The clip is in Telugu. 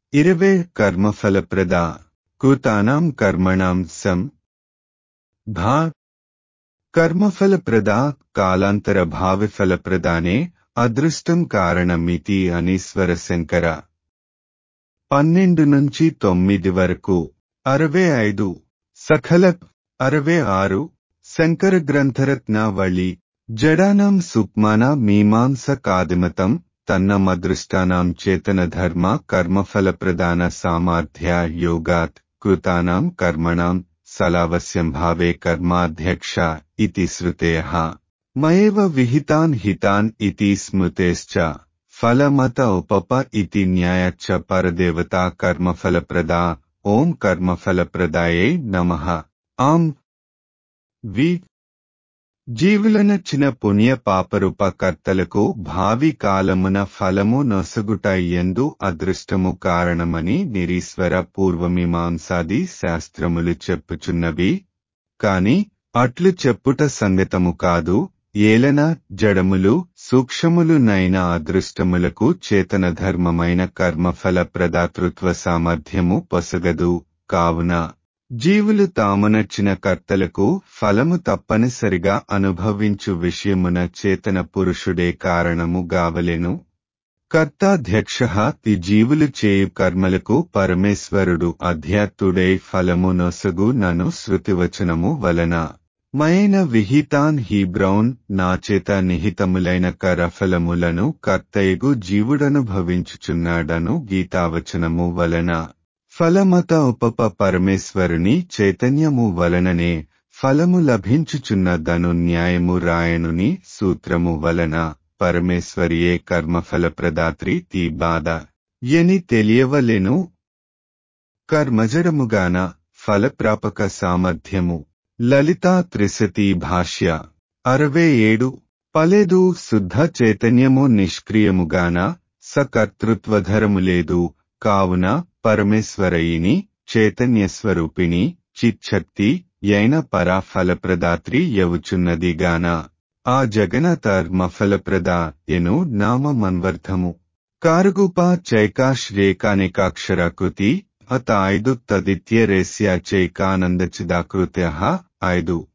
ఇరవై కర్మఫలప్రద కృతానాం కర్మణాం సం భా కర్మఫలప్రద కాలాంతర భావిఫలప్రదానే అదృష్టం కారణమితి అనీశ్వర శంకర పన్నెండు నుంచి తొమ్మిది వరకు అరవై ఐదు సఖల అరవై ఆరు శంకర గ్రంథరత్నావళి జడానాం సుక్మాన మీమాంస కాదిమతం తన్నమదృష్టానాం చేతన ధర్మ కర్మఫల ప్రధాన సామర్థ్య యోగాత్ కృతానాం కర్మణాం సలావస్యం భావే కర్మాధ్యక్ష ఇతి శ్రుతేః మయేవ విహితాన్ హితాన్ ఇతి స్మృతేశ్చ ఫలమత ఉపప ఇతి న్యాయచ్చ పరదేవతా కర్మఫలప్రదా ఓం కర్మఫలప్రదాయే నమః ఆం వి జీవులనచ్చిన పుణ్య పాపరూప కర్తలకు భావి కాలమున ఫలము నొసగుట ఎందు అదృష్టము కారణమని నిరీశ్వర పూర్వమీమాంసాది శాస్త్రములు చెప్పుచున్నవి కాని అట్లు చెప్పుట సంగతము కాదు ఏలన జడములు సూక్ష్మములునైన అదృష్టములకు చేతన ధర్మమైన కర్మఫల ప్రదాతృత్వ సామర్థ్యము పొసగదు కావున జీవులు తామునచ్చిన కర్తలకు ఫలము తప్పనిసరిగా అనుభవించు విషయమున చేతన పురుషుడే కారణము గావలెను కర్తాధ్యక్ష తి జీవులు చేయు కర్మలకు పరమేశ్వరుడు అధ్యాత్తుడై ఫలము నొసగు నను శృతివచనము వలన మైన విహితాన్ హీ బ్రౌన్ నాచేత నిహితములైన కరఫలములను కర్తయగు జీవుడనుభవించుచున్నాడను గీతావచనము వలన ఫలమత ఉపప పరమేశ్వరుని చైతన్యము వలననే ఫలము లభించుచున్నదను న్యాయము రాయణుని సూత్రము వలన పరమేశ్వరియే కర్మఫలప్రదాత్రి తీ బాధ ఎని తెలియవలెను కర్మజడముగాన ఫలప్రాపక సామర్థ్యము లలితా త్రిశతి భాష్య అరవై ఏడు పలేదు శుద్ధ చైతన్యము నిష్క్రియముగాన సకర్తృత్వధరము లేదు కావున పరమేశ్వరయిని చైతన్యస్వరూపిణి చిచ్చక్తి యైన పరా ఫలప్రదాత్రి యవుచున్నదిగాన ఆ జగనతర్మ ఫలప్రద ఎను నామమన్వర్థము కారుగుప చైకాశ్రేకానికాక్షరాకృతి అత ఐదు తదిత్యరేస్య చైకానందచిదాకృత్య ఐదు